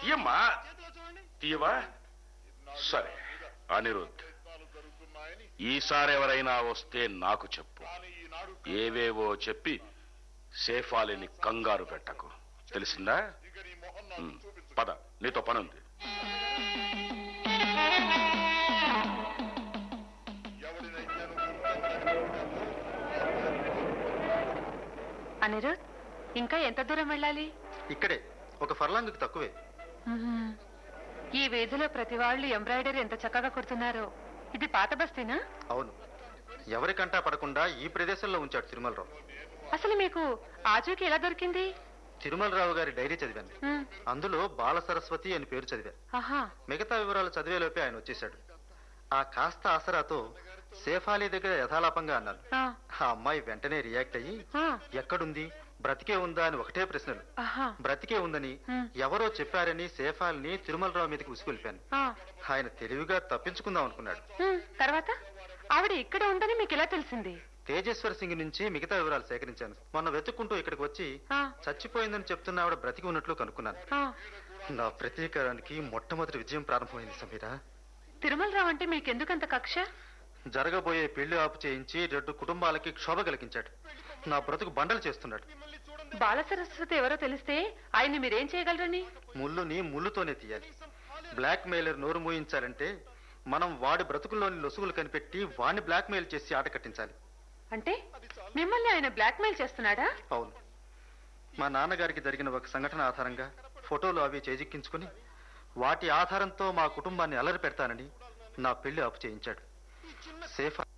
తీయమ్మా తీయవా సరే అనిరుద్ ఈసారి ఎవరైనా వస్తే నాకు చెప్పు ఏవేవో చెప్పి సేఫాలిని కంగారు పెట్టకు తెలిసిందా ఉమ్, పద నీతో పనుంది అనిరుద్ ఇంకా ఎంత దూరం వెళ్ళాలి ఇక్కడే ఒక ఫర్లాంగ్కి తక్కువే మ్మ్. ఈ వీధిలో ప్రతి వాళ్ళు ఎంబ్రాయిడరీ ఎంత చక్కగా కుడుతున్నారో ఇది పాత బస్తీనా అవును ఎవరికంటా పడకుండా ఈ ప్రదేశంలో ఉంచాడు తిరుమలరావు అసలు మీకు ఆచూకీ ఎలా దొరికింది తిరుమలరావు గారి డైరీ చదివాను మ్మ్. అందులో బాల సరస్వతి అని పేరు చదివా ఆహా మిగతా వివరాలు చదివేలోపే ఆయన వచ్చేశాడు ఆ కాస్త ఆసరాతో సేఫాలి దగ్గర యథాలాపంగా అన్నాను ఆ, ఆ అమ్మాయి వెంటనే రియాక్ట్ అయ్యి ఆ, ఎక్కడుంది బ్రతికే ఉందా అని ఒకటే ప్రశ్నలు ఆహా బ్రతికే ఉందని హ్మ్. ఎవరో చెప్పారని సేఫాల్ని తిరుమలరావు మీదకి ఉసిగొల్పాను ఆ, ఆయన తెలివిగా తప్పించుకుందాం అనుకున్నాడు మ్మ్. తర్వాత ఆవిడ ఇక్కడ ఉందని మీకు ఎలా తెలిసింది తేజేశ్వర్ సింగ్ నుంచి మిగతా వివరాలు సేకరించాను మొన్న వెతుక్కుంటూ ఇక్కడికి వచ్చి ఆ, చచ్చిపోయిందని చెప్తున్న ఆవిడ బ్రతికి ఉన్నట్లు కనుక్కున్నాను ఆ. నా ప్రతీకారానికి మొట్టమొదటి విజయం ప్రారంభమైంది సమీరా తిరుమలరావు అంటే మీకెందుకంత కక్ష జరగబోయే పెళ్లి ఆపు చేయించి రెండు కుటుంబాలకి క్షోభ కలిగించాడు నా బ్రతుకు బండలు చేస్తున్నాడు బాల సరస్వతి ఎవరో తెలిస్తే ఆయన్ని మీరేం చేయగలరని ముళ్ళుని ముళ్ళుతోనే తీయాలి బ్లాక్ మెయిలర్ నోరు మూయించాలంటే మనం వాడి బ్రతుకుల్లోని లొసుగులు కనిపెట్టి వాడిని బ్లాక్ మెయిల్ చేసి ఆట కట్టించాలి అంటే మిమ్మల్ని ఆయన బ్లాక్మెయిల్ చేస్తున్నాడా అవును మా నాన్నగారికి జరిగిన ఒక సంఘటన ఆధారంగా ఫోటోలు అవి చేజిక్కించుకుని వాటి ఆధారంతో మా కుటుంబాన్ని అలరి పెడతానని నా పెళ్లి ఆపు చేయించాడు సేఫ్